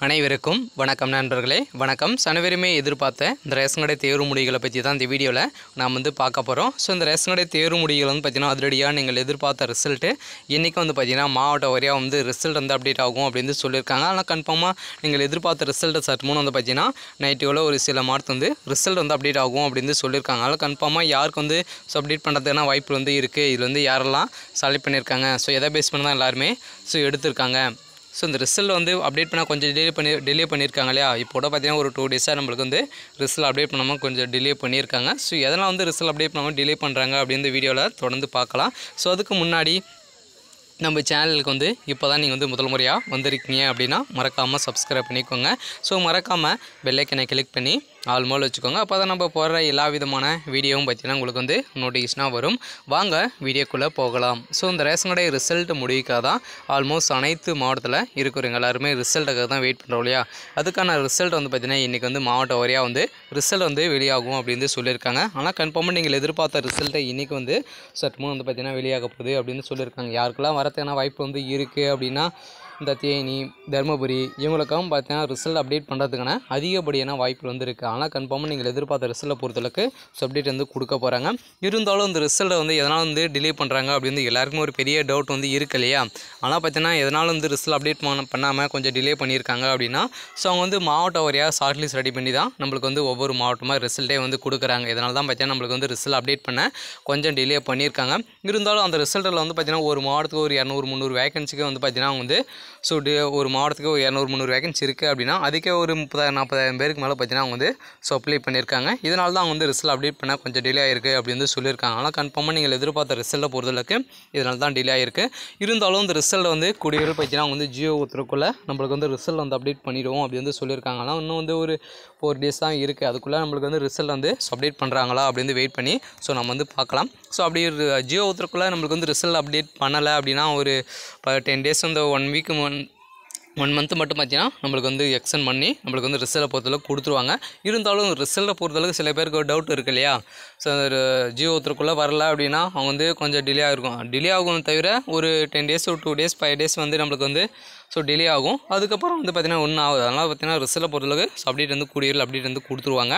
அனைவருக்கும் வணக்கம் நண்பர்களே வணக்கம் சனவெருமே எதிர்பார்த்த இந்த ரேஷன் கடை தேர்வு முடிவுகளை பற்றி தான் இந்த வீடியோவில் நாம் வந்து பார்க்க போகிறோம் ஸோ இந்த ரேஷன் கடை தேர்வு முடிவுகள் வந்து பார்த்திங்கன்னா அதிரடியாக நீங்கள் எதிர்பார்த்த ரிசல்ட்டு இன்றைக்கி வந்து பார்த்திங்கன்னா மாவட்ட வரையாக வந்து ரிசல்ட் வந்து அப்டேட் ஆகும் அப்படின்னு சொல்லியிருக்காங்க ஆனால் கன்ஃபார்மாக நீங்கள் எதிர்பார்த்த ரிசல்ட்டு சற்று முன் வந்து பார்த்திங்கன்னா நைட்டுக்குள்ள ஒரு சில மார்க் வந்து ரிசல்ட் வந்து அப்டேட் ஆகும் அப்படின்னு சொல்லியிருக்காங்க அதனால் கன்ஃபார்மாக யாருக்கு வந்து ஸோ அப்டேட் பண்ணுறதுக்கான வாய்ப்பு வந்து இருக்குது இதில் வந்து யாரெல்லாம் செலக்ட் பண்ணியிருக்காங்க ஸோ எதை பேஸ் பண்ணி தான் எல்லாருமே ஸோ எடுத்திருக்காங்க ஸோ இந்த ரிசல்ட் வந்து அப்டேட் பண்ணால் கொஞ்சம் டிலே பண்ணி டிலே பண்ணியிருக்காங்க இல்லையா இப்போ கூட பார்த்தீங்கன்னா ஒரு டூ டேஸாக நம்மளுக்கு வந்து ரிசல்ட் அப்டேட் பண்ணாமல் கொஞ்சம் டிலே பண்ணியிருக்காங்க ஸோ எதனால் வந்து ரிசல்ட் அப்டேட் பண்ணாமல் டிலே பண்ணுறாங்க அப்படின்னு இந்த வீடியோவில் தொடர்ந்து பார்க்கலாம் ஸோ அதுக்கு முன்னாடி நம்ம சேனலுக்கு வந்து இப்போ தான் நீங்கள் வந்து முதல் முறையாக வந்திருக்கீங்க அப்படின்னா மறக்காமல் சப்ஸ்கிரைப் பண்ணிக்கோங்க ஸோ மறக்காமல் பெல்லைக்கனை கிளிக் பண்ணி ஆல் மோல் வச்சுக்கோங்க அப்போ தான் நம்ம போடுற எல்லா விதமான வீடியோவும் பார்த்தீங்கன்னா உங்களுக்கு வந்து நோட்டிஃபிகேஷனாக வரும் வாங்க வீடியோக்குள்ளே போகலாம் ஸோ இந்த ரேஷன் கடை ரிசல்ட் முடிவுக்காக தான் ஆல்மோஸ்ட் அனைத்து மாவட்டத்தில் இருக்கிறவங்க எல்லாருமே ரிசல்ட்டுக்காக தான் வெயிட் பண்ணுறோம் இல்லையா அதுக்கான ரிசல்ட் வந்து பார்த்திங்கன்னா இன்றைக்கி வந்து மாவட்ட வரையாக வந்து ரிசல்ட் வந்து வெளியாகும் அப்படின்னு சொல்லியிருக்காங்க ஆனால் கன்ஃபார்மாக நீங்கள் எதிர்பார்த்த ரிசல்ட்டை இன்றைக்கி வந்து சற்று வந்து பார்த்திங்கன்னா வெளியாக போகுது அப்படின்னு சொல்லியிருக்காங்க யாருக்கெல்லாம் வரதுக்கான வாய்ப்பு வந்து இருக்குது அப்படின்னா இந்த தேனி தருமபுரி இவங்களுக்கும் பார்த்தீங்கன்னா ரிசல்ட் அப்டேட் பண்ணுறதுக்கான அதிகப்படியான வாய்ப்பு வந்து இருக்குது ஆனால் கன்ஃபார்மாக நீங்கள் எதிர்பார்த்த ரிசல்ட்டை பொறுத்தளவுக்கு அப்டேட் வந்து கொடுக்க போகிறாங்க இருந்தாலும் இந்த ரிசல்ட்டை வந்து எதனால் வந்து டிலே பண்ணுறாங்க அப்படின்னு எல்லாருக்குமே ஒரு பெரிய டவுட் வந்து இருக்கு இல்லையா ஆனால் பார்த்தீங்கன்னா எதனால் வந்து ரிசல்ட் அப்டேட் பண்ண பண்ணாமல் கொஞ்சம் டிலே பண்ணியிருக்காங்க அப்படின்னா ஸோ அவங்க வந்து மாவட்ட வாரியாக ஷார்ட் லிஸ்ட் ரெடி பண்ணி தான் நம்மளுக்கு வந்து ஒவ்வொரு மாவட்டமாக ரிசல்ட்டே வந்து கொடுக்குறாங்க இதனால தான் பார்த்தீங்கன்னா நம்மளுக்கு வந்து ரிசல்ட் அப்டேட் பண்ண கொஞ்சம் டிலே பண்ணியிருக்காங்க இருந்தாலும் அந்த ரிசல்ட்டில் வந்து பார்த்தீங்கன்னா ஒரு மாவட்டத்துக்கு ஒரு இரநூறு முந்நூறு வேகன்சிக்கு வந்து பார்த்தீங்கன்னா அவங்க வந்து ஸோ டி ஒரு மாவட்டத்துக்கு ஒரு இரநூறு முந்நூறு வேகன்சி இருக்குது அப்படின்னா அதுக்கே ஒரு முப்பதாயிரம் நாற்பதாயிரம் பேருக்கு மேலே பார்த்தீங்கன்னா அவங்க வந்து ஸோ அப்ளை பண்ணியிருக்காங்க இதனால தான் அவங்க வந்து ரிசல்ட் அப்டேட் பண்ண கொஞ்சம் டிலே ஆயிருக்கு அப்படின்னு வந்து சொல்லியிருக்காங்க ஆனால் கன்ஃபார்மாக நீங்கள் எதிர்பார்த்த ரிசல்ட்டை பொறுத்தளவுக்கு இதனால தான் டிலே ஆயிருக்கு இருந்தாலும் இந்த ரிசல்ட் வந்து குடியிருப்பு பார்த்தீங்கன்னா அவங்க வந்து ஜியோ ஒருத்தருக்குள்ளே நம்மளுக்கு வந்து ரிசல்ட் வந்து அப்டேட் பண்ணிடுவோம் அப்படி வந்து சொல்லியிருக்காங்க ஆனால் இன்னும் வந்து ஒரு ஃபோர் டேஸ் தான் இருக்குது அதுக்குள்ளே நம்மளுக்கு வந்து ரிசல்ட் வந்து அப்டேட் பண்ணுறாங்களா அப்படின்னு வெயிட் பண்ணி ஸோ நம்ம வந்து பார்க்கலாம் ஸோ அப்படி ஒரு ஜியோ ஒருத்தருக்குள்ளே நம்மளுக்கு வந்து ரிசல்ட் அப்டேட் பண்ணலை அப்படின்னா ஒரு டென் டேஸ் வந்து one week one one month மட்டும் பார்த்தீங்கன்னா நம்மளுக்கு வந்து எக்ஸ்டெண்ட் பண்ணி நம்மளுக்கு வந்து ரிசல்ட்டை பொறுத்தளவுக்கு கொடுத்துருவாங்க இருந்தாலும் ரிசல்ட்டை பொறுத்தளவுக்கு சில பேருக்கு ஒரு டவுட் இருக்கு இல்லையா ஸோ ஒரு ஜியோ ஒருத்தருக்குள்ளே வரல அப்படின்னா அவங்க வந்து கொஞ்சம் டிலே ஆகிருக்கும் டிலே ஆகும் தவிர ஒரு டென் டேஸ் ஒரு டூ டேஸ் ஃபைவ் டேஸ் வந்து நம்மளுக்கு வந்து ஸோ டிலே ஆகும் அதுக்கப்புறம் வந்து பார்த்திங்கன்னா ஒன்றும் ஆகுது அதனால் பார்த்திங்கன்னா ரிசல்ட்டை பொறுத்தளவுக்கு அப்டேட் வந்து கூடியல் அப்டேட் வந்து கொடுத்துருவாங்க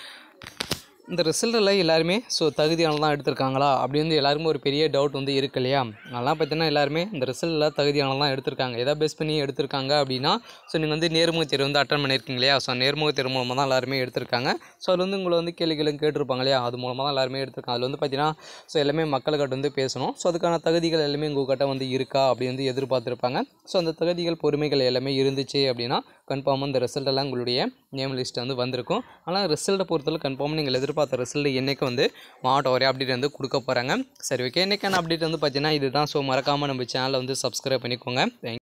இந்த ரிசல்ட்டில் எல்லாருமே ஸோ தகுதியானது தான் எடுத்திருக்காங்களா அப்படி வந்து எல்லாருமே ஒரு பெரிய டவுட் வந்து இருக்கு இல்லையா அதெல்லாம் பார்த்தீங்கன்னா எல்லாருமே இந்த ரிசல்ட்டில் தகுதியானது தான் எடுத்திருக்காங்க எதை பேஸ் பண்ணி எடுத்திருக்காங்க அப்படின்னா ஸோ நீங்கள் வந்து நேர்முக தேர்வு வந்து அட்டன் பண்ணியிருக்கீங்க இல்லையா ஸோ நேர்முக தேர்வு மூலமாக தான் எல்லாருமே எடுத்திருக்காங்க ஸோ அதில் வந்து உங்களை வந்து கேள்விகளும் கேட்டிருப்பாங்க இல்லையா அது மூலமாக தான் எல்லாருமே எடுத்திருக்காங்க அதில் வந்து பார்த்தீங்கன்னா ஸோ எல்லாமே மக்கள்கிட்ட வந்து பேசணும் ஸோ அதுக்கான தகுதிகள் எல்லாமே உங்கள்கிட்ட வந்து இருக்கா அப்படி வந்து எதிர்பார்த்துருப்பாங்க ஸோ அந்த தகுதிகள் பொறுமைகள் எல்லாமே இருந்துச்சு அப்படின்னா கன்ஃபார்மாக இந்த ரிசல்ட் எல்லாம் உங்களுடைய நேம் லிஸ்ட் வந்து வந்திருக்கும் ஆனால் ரிசல்ட்டை பொறுத்தவரை கன்ஃபார்மாக நீங்கள் எதிர்பார்த்த ரிசல்ட் என்றைக்கு வந்து மாவட்ட ஒரே அப்டேட் வந்து கொடுக்க போகிறாங்க சரி ஓகே என்றைக்கான அப்டேட் வந்து பார்த்தீங்கன்னா இதுதான் ஸோ மறக்காமல் நம்ம சேனலை வந்து சப்ஸ்கிரைப் பண்ணிக்கோங்க Thank